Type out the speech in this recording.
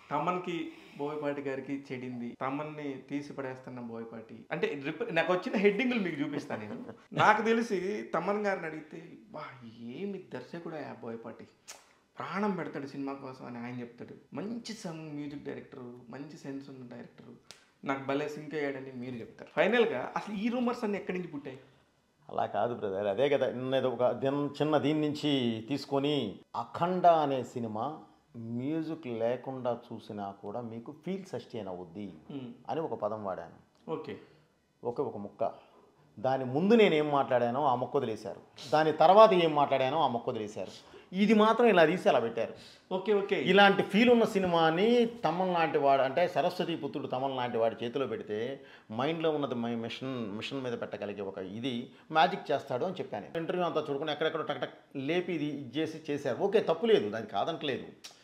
తమన్కి బోయపాటి గారికి చెడింది తమన్ని తీసి పడేస్తున్న బోయపాటి అంటే రిప- నాకు వచ్చిన హెడ్డింగ్లు మీకు చూపిస్తాను నేను నాకు తెలిసి తమన్ గారిని అడిగితే బా ఏమి దర్శకుడు ఆ బోయపాటి ప్రాణం పెడతాడు సినిమా కోసం అని ఆయన చెప్తాడు మంచి సంగ్ మ్యూజిక్ డైరెక్టర్ మంచి సెన్స్ ఉన్న డైరెక్టర్ నాకు భలే సింక్ అయ్యాడని మీరు చెప్తారు ఫైనల్గా అసలు ఈ రూమర్స్ అన్ని ఎక్కడి నుంచి పుట్టాయి అలా కాదు బ్రదర్ అదే కదా నిన్న ఒక దిన్ చిన్న దీని నుంచి తీసుకొని అఖండ అనే సినిమా మ్యూజిక్ లేకుండా చూసినా కూడా మీకు ఫీల్ సస్టైన్ అవుద్ది అని ఒక పదం వాడాను ఓకే ఒకే ఒక ముక్క దాని ముందు నేను ఏం మాట్లాడానో ఆ మొక్క వదిలేశారు దాని తర్వాత ఏం మాట్లాడానో ఆ మొక్క వదిలేశారు ఇది మాత్రం ఇలా తీసి అలా పెట్టారు ఓకే ఓకే ఇలాంటి ఫీల్ ఉన్న సినిమాని తమన్ లాంటి వాడు అంటే సరస్వతి పుత్రుడు తమన్ లాంటి వాడి చేతిలో పెడితే మైండ్లో ఉన్నది మై మిషన్ మిషన్ మీద పెట్టగలిగే ఒక ఇది మ్యాజిక్ చేస్తాడు అని చెప్పాను ఇంటర్వ్యూ అంతా చూడుకుని ఎక్కడెక్కడ టక్ టక్ లేపి ఇది ఇది చేసి చేశారు ఓకే తప్పు లేదు దానికి కాదంటలేదు